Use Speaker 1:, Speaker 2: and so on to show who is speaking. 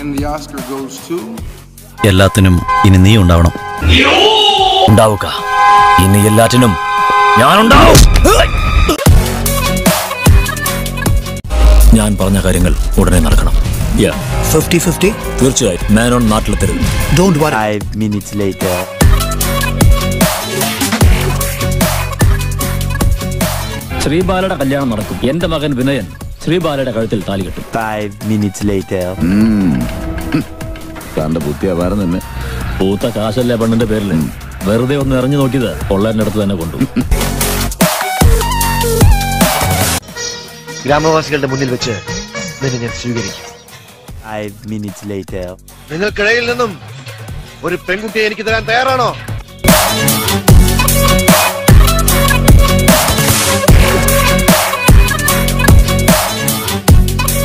Speaker 1: And the Oscar goes to.
Speaker 2: എല്ലാത്തിനും ഇനി നീ ഉണ്ടാവണം
Speaker 3: ഉണ്ടാവുക ഇനി എല്ലാറ്റിനും ഞാനുണ്ടാവും ഞാൻ പറഞ്ഞ കാര്യങ്ങൾ ഉടനെ നടക്കണം
Speaker 4: ഫിഫ്റ്റി ഫിഫ്റ്റി
Speaker 3: തീർച്ചയായും മാനോൺ നാട്ടിലെത്തരുത്
Speaker 4: don't worry
Speaker 5: Five minutes later.
Speaker 3: ശ്രീബാലയുടെ കല്യാണം നടക്കും എന്റെ മകൻ വിനയൻ ശ്രീബാലയുടെ കഴുത്തിൽ താലി കെട്ടും
Speaker 5: Five minutes later.
Speaker 6: തന്റെ ബുദ്ധി അപാരം തന്നെ
Speaker 3: പൂത്ത കാശല്ലേ പെണ്ണിന്റെ പേരിൽ വെറുതെ ഒന്ന് എറിഞ്ഞു നോക്കിയത് കൊള്ളേന്റെ അടുത്ത് തന്നെ കൊണ്ടു
Speaker 7: ഗ്രാമവാസികളുടെ മുന്നിൽ വെച്ച് നിന്നെ ഞാൻ സ്വീകരിക്കും
Speaker 5: Five minutes later.
Speaker 7: നിങ്ങൾക്കിടയിൽ നിന്നും ഒരു പെൺകുട്ടിയെ എനിക്ക് തരാൻ തയ്യാറാണോ